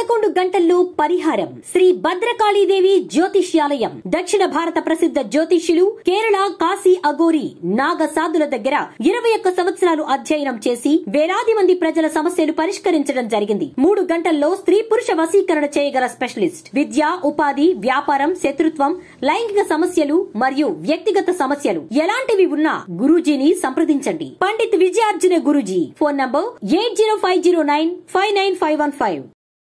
పదకొండు గంటల్లో పరిహారం శ్రీ భద్రకాళీదేవి జ్యోతిష్యాలయం దక్షిణ భారత ప్రసిద్ధ జ్యోతిష్యులు కేరళ కాశీ అగోరి నాగ సాధుల దగ్గర ఇరవై ఒక్క సంవత్సరాలు అధ్యయనం చేసి వేలాది మంది ప్రజల సమస్యలు పరిష్కరించడం జరిగింది మూడు గంటల్లో స్త్రీ పురుష వశీకరణ చేయగల స్పెషలిస్ట్ విద్య ఉపాధి వ్యాపారం శత్రుత్వం లైంగిక సమస్యలు మరియు వ్యక్తిగత సమస్యలు ఎలాంటివి ఉన్నా గురూజీని సంప్రదించండి Pandit Vijayarjuna Guruji phone number eight zero five zero nine five nine five one five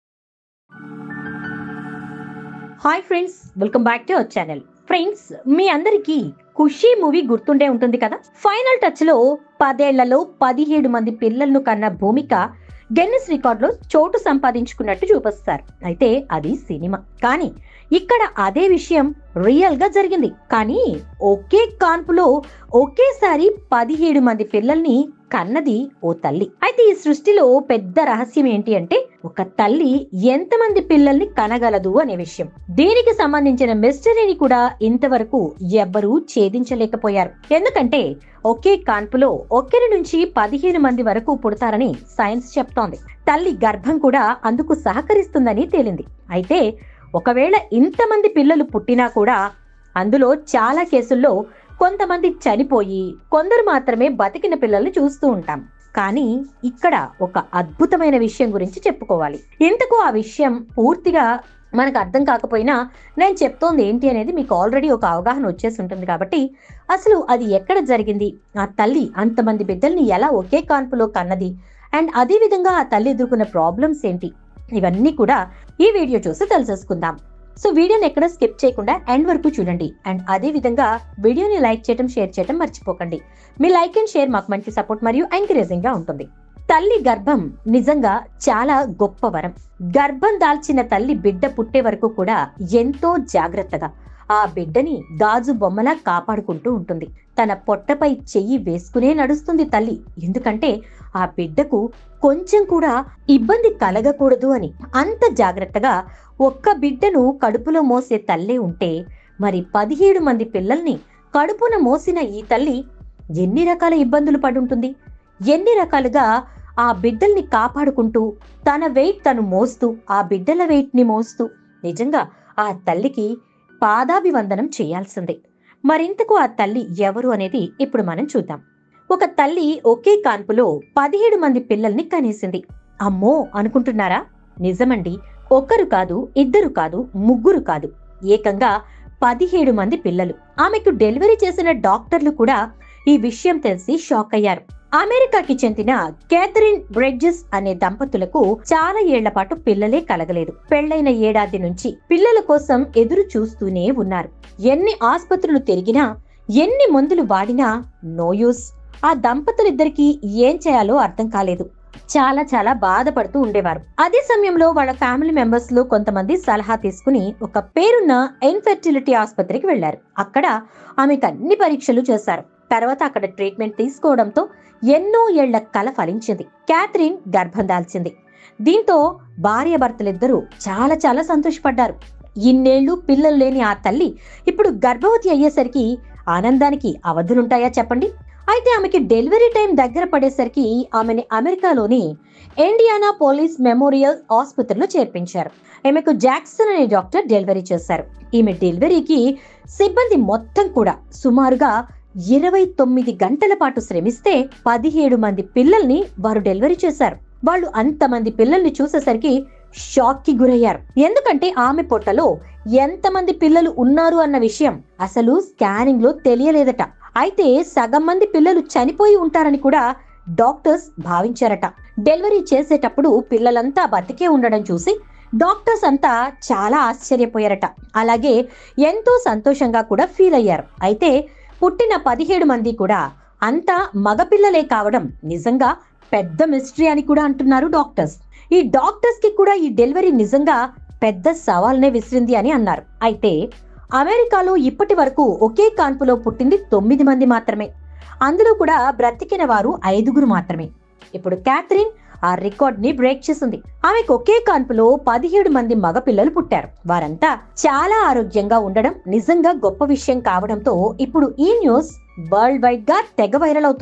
hi friends welcome back to our channel friends మీ అందరికీ ఖుషి మూవీ గుర్తుండే ఉంటుంది కదా ఫైనల్ టచ్ లో పదేళ్లలో పదిహేడు మంది పిల్లలను కన్న భూమిక గెన్నిస్ రికార్డ్ లో చోటు సంపాదించుకున్నట్టు చూపిస్తారు అయితే అది సినిమా కానీ ఇక్కడ అదే విషయం రియల్ గా జరిగింది కానీ ఒకే కాన్పులో ఒకేసారి పదిహేడు మంది పిల్లల్ని కన్నది ఓ తల్లి అయితే ఈ సృష్టిలో పెద్ద రహస్యం ఏంటి అంటే ఒక తల్లి ఎంతమంది పిల్లల్ని కనగలదు అనే విషయం దీనికి సంబంధించిన మిస్టరీని కూడా ఇంతవరకు ఎవ్వరూ ఛేదించలేకపోయారు ఎందుకంటే ఒకే కాన్పులో ఒకరి నుంచి పదిహేను మంది వరకు పుడతారని సైన్స్ చెప్తోంది తల్లి గర్భం కూడా అందుకు సహకరిస్తుందని తేలింది అయితే ఒకవేళ ఇంతమంది పిల్లలు పుట్టినా కూడా అందులో చాలా కేసుల్లో కొంతమంది చనిపోయి కొందరు మాత్రమే బతికిన పిల్లల్ని చూస్తూ ఉంటాం కానీ ఇక్కడ ఒక అద్భుతమైన విషయం గురించి చెప్పుకోవాలి ఇంతకు ఆ విషయం పూర్తిగా మనకు అర్థం కాకపోయినా నేను చెప్తోంది ఏంటి అనేది మీకు ఆల్రెడీ ఒక అవగాహన వచ్చేసి ఉంటుంది కాబట్టి అసలు అది ఎక్కడ జరిగింది ఆ తల్లి అంతమంది బిడ్డల్ని ఎలా ఒకే కాన్పులో కన్నది అండ్ అదే విధంగా ఆ తల్లి ఎదుర్కొన్న ప్రాబ్లమ్స్ ఏంటి ఇవన్నీ కూడా ఈ వీడియో చూసి తెలిసేసుకుందాం సో వీడియోని ఎక్కడ స్కిప్ చేయకుండా ఎండ్ వరకు చూడండి అండ్ అదే విధంగా వీడియోని లైక్ చేయడం షేర్ చేయడం మర్చిపోకండి మీ లైక్ అండ్ షేర్ మాకు మంచి సపోర్ట్ మరియు ఎంకరేజింగ్ గా ఉంటుంది తల్లి గర్భం నిజంగా చాలా గొప్ప వరం గర్భం దాల్చిన తల్లి బిడ్డ పుట్టే వరకు కూడా ఎంతో జాగ్రత్తగా ఆ బిడ్డని గాజు బొమ్మలా కాపాడుకుంటూ ఉంటుంది తన పొట్టపై చెయ్యి వేసుకునే నడుస్తుంది తల్లి ఎందుకంటే ఆ బిడ్డకు కొంచెం కూడా ఇబ్బంది కలగకూడదు అని అంత జాగ్రత్తగా ఒక్క బిడ్డను కడుపులో మోసే తల్లే ఉంటే మరి పదిహేడు మంది పిల్లల్ని కడుపున మోసిన ఈ తల్లి ఎన్ని రకాల ఇబ్బందులు పడుంటుంది ఎన్ని రకాలుగా ఆ బిడ్డల్ని కాపాడుకుంటూ తన వెయిట్ తను మోస్తూ ఆ బిడ్డల వెయిట్ ని మోస్తూ నిజంగా ఆ తల్లికి పాదాభివందనం చేయాల్సిందే మరింతకు ఆ తల్లి ఎవరు అనేది ఇప్పుడు మనం చూద్దాం ఒక తల్లి ఒకే కాన్పులో పదిహేడు మంది పిల్లల్ని కనేసింది అమ్మో అనుకుంటున్నారా నిజమండి ఒకరు కాదు ఇద్దరు కాదు ముగ్గురు కాదు ఏకంగా పదిహేడు మంది పిల్లలు ఆమెకు డెలివరీ చేసిన డాక్టర్లు కూడా ఈ విషయం తెలిసి షాక్ అయ్యారు అమెరికాకి చెందిన కేథరిన్ బ్రెడ్జెస్ అనే దంపతులకు చాలా ఏళ్ల పాటు పిల్లలే కలగలేదు పెళ్లైన ఏడాది నుంచి పిల్లల కోసం ఎదురు చూస్తూనే ఉన్నారు ఎన్ని ఆసుపత్రులు తిరిగినా ఎన్ని మందులు వాడినా నో యూస్ ఆ దంపతులిద్దరికి ఏం చేయాలో అర్థం కాలేదు చాలా చాలా బాధపడుతూ ఉండేవారు అదే సమయంలో వాళ్ళ ఫ్యామిలీ మెంబర్స్ లో కొంతమంది సలహా తీసుకుని ఒక పేరున్న ఇన్ఫెర్టిలిటీ ఆసుపత్రికి వెళ్లారు అక్కడ ఆమెకు అన్ని పరీక్షలు చేశారు తర్వాత అక్కడ ట్రీట్మెంట్ తీసుకోవడంతో ఎన్నో ఏళ్ల కల ఫలించింది క్యాథరిన్ గర్భం దాల్చింది దీంతో భార్యాభర్తలిద్దరూ చాలా చాలా సంతోషపడ్డారు ఇన్నేళ్లు పిల్లలు లేని ఆ తల్లి ఇప్పుడు గర్భవతి అయ్యేసరికి ఆనందానికి అవధులుంటాయా చెప్పండి అయితే ఆమెకి డెలివరీ టైం దగ్గర పడేసరికి ఆమెని అమెరికాలోని ఇండియానా పోలీస్ మెమోరియల్ ఆసుపత్రిలో చేర్పించారు ఆమెకు జాక్సన్ అనే డాక్టర్ డెలివరీ చేశారు ఈమె డెలివరీకి సిబ్బంది మొత్తం కూడా సుమారుగా ఇరవై తొమ్మిది గంటల పాటు శ్రమిస్తే పదిహేడు మంది పిల్లల్ని వారు డెలివరీ చేశారు వాళ్ళు అంతమంది పిల్లల్ని చూసేసరికి షాక్ కి గురయ్యారు ఎందుకంటే ఆమె పొట్టలో ఎంతమంది పిల్లలు ఉన్నారు అన్న విషయం అసలు స్కానింగ్ లో తెలియలేదట అయితే సగం మంది పిల్లలు చనిపోయి ఉంటారని కూడా డాక్టర్స్ భావించారట డెలివరీ చేసేటప్పుడు పిల్లలంతా బతికే ఉండడం చూసి డాక్టర్స్ అంతా చాలా ఆశ్చర్యపోయారట అలాగే ఎంతో సంతోషంగా కూడా ఫీల్ అయ్యారు అయితే పుట్టిన పదిహేడు మంది కూడా అంతా మగపిల్లలే కావడం నిజంగా పెద్ద మిస్టరీ అని కూడా అంటున్నారు డాక్టర్స్ ఈ డాక్టర్స్ కి కూడా ఈ డెలివరీ నిజంగా పెద్ద సవాల్నే విసిరింది అని అన్నారు అయితే అమెరికాలో ఇప్పటి వరకు ఒకే కాన్పులో పుట్టింది తొమ్మిది మంది మాత్రమే అందులో కూడా బ్రతికిన వారు ఐదుగురు మాత్రమే ఇప్పుడు క్యాథరిన్ ఆ రికార్డ్ ని బ్రేక్ చేసింది ఆమెకు ఒకే కాన్పులో పదిహేడు మంది మగపిల్లలు పుట్టారు వారంతా చాలా ఆరోగ్యంగా ఉండడం నిజంగా గొప్ప విషయం కావడంతో ఇప్పుడు ఈ న్యూస్ వరల్డ్ వైడ్ గా తెగ వైరల్ అవుతోంది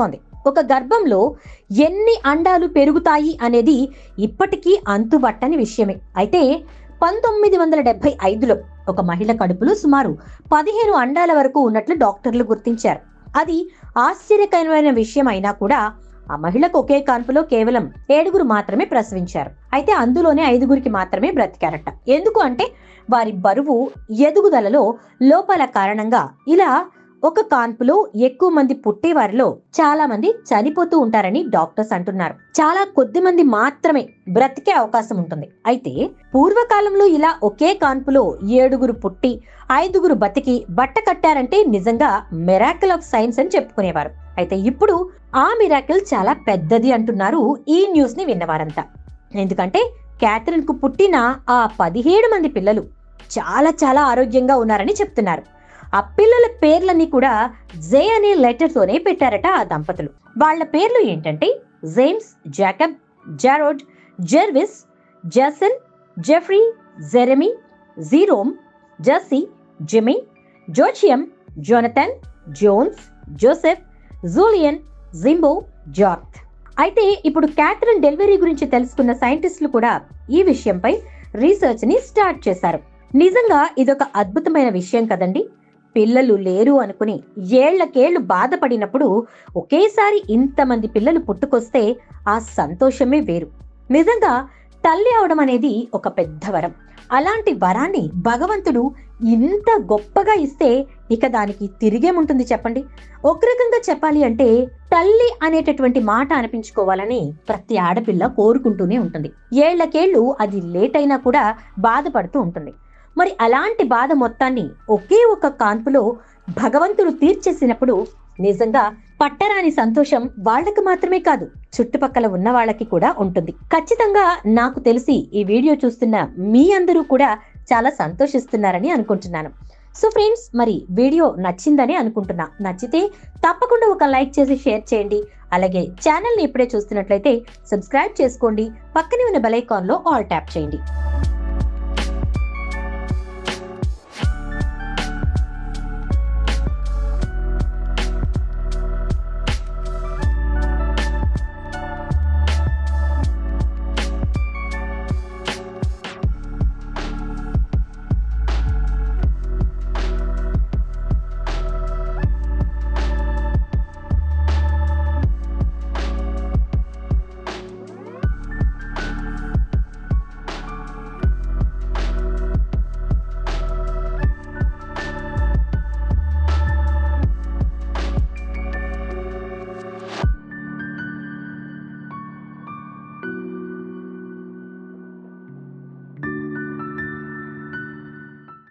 ఒక గర్భంలో ఎన్ని అండాలు పెరుగుతాయి అనేది ఇప్పటికీ అంతుబట్టని విషయమే అయితే పంతొమ్మిది వందల డెబ్బై ఐదులో ఒక మహిళ కడుపులో సుమారు పదిహేను అండాల వరకు ఉన్నట్లు డాక్టర్లు గుర్తించారు అది ఆశ్చర్యకరమైన విషయం అయినా కూడా ఆ మహిళకు ఒకే కాన్పులో కేవలం ఏడుగురు మాత్రమే ప్రసవించారు అయితే అందులోనే ఐదుగురికి మాత్రమే బ్రతికారట ఎందుకు అంటే వారి బరువు ఎదుగుదలలో లోపాల కారణంగా ఇలా ఒక కాన్పులో ఎక్కువ మంది పుట్టే వారిలో చాలా మంది చనిపోతూ ఉంటారని డాక్టర్స్ అంటున్నారు చాలా కొద్ది మంది మాత్రమే బ్రతికే అవకాశం ఉంటుంది అయితే పూర్వకాలంలో ఇలా ఒకే కాన్పులో ఏడుగురు పుట్టి ఐదుగురు బతికి బట్ట కట్టారంటే నిజంగా మెరాకిల్ ఆఫ్ సైన్స్ అని చెప్పుకునేవారు అయితే ఇప్పుడు ఆ మిరాకిల్ చాలా పెద్దది అంటున్నారు ఈ న్యూస్ ని విన్నవారంతా ఎందుకంటే క్యాథరిన్ కు పుట్టిన ఆ పదిహేడు మంది పిల్లలు చాలా చాలా ఆరోగ్యంగా ఉన్నారని చెప్తున్నారు ఆ పిల్లల పేర్లన్నీ కూడా జే అనే లెటర్ తోనే పెట్టారట ఆ దంపతులు వాళ్ళ పేర్లు ఏంటంటే James Jacob Jarrod Jervis Jason Jeffrey Jeremy Jerome Jessie Jimmy Joachim Jonathan Jones Joseph Julian Jimbo Jarth అయితే ఇప్పుడు క్యాథరిన్ డెలివరీ గురించి తెలుసుకున్న సైంటిస్టులు కూడా ఈ విషయంపై రీసెర్చ్ ని స్టార్ట్ చేశారు నిజంగా ఇదొక అద్భుతమైన విషయం కదండి పిల్లలు లేరు అనుకుని ఏళ్లకేళ్లు బాధపడినప్పుడు ఒకేసారి ఇంతమంది పిల్లలు పుట్టుకొస్తే ఆ సంతోషమే వేరు నిజంగా తల్లి అవడం అనేది ఒక పెద్ద వరం అలాంటి వరాన్ని భగవంతుడు ఇంత గొప్పగా ఇస్తే ఇక దానికి తిరిగేముంటుంది చెప్పండి ఒక రకంగా చెప్పాలి అంటే తల్లి అనేటటువంటి మాట అనిపించుకోవాలని ప్రతి ఆడపిల్ల కోరుకుంటూనే ఉంటుంది ఏళ్లకేళ్లు అది లేట్ అయినా కూడా బాధపడుతూ ఉంటుంది మరి అలాంటి బాధ మొత్తాన్ని ఒకే ఒక కాన్పులో భగవంతుడు తీర్చేసినప్పుడు నిజంగా పట్టరాని సంతోషం వాళ్ళకి మాత్రమే కాదు చుట్టుపక్కల ఉన్న వాళ్ళకి కూడా ఉంటుంది ఖచ్చితంగా నాకు తెలిసి ఈ వీడియో చూస్తున్న మీ అందరూ కూడా చాలా సంతోషిస్తున్నారని అనుకుంటున్నాను సో ఫ్రెండ్స్ మరి వీడియో నచ్చిందని అనుకుంటున్నా నచ్చితే తప్పకుండా ఒక లైక్ చేసి షేర్ చేయండి అలాగే ఛానల్ని ఇప్పుడే చూస్తున్నట్లయితే సబ్స్క్రైబ్ చేసుకోండి పక్కనే ఉన్న బెల్ ఐకాన్లో ఆల్ ట్యాప్ చేయండి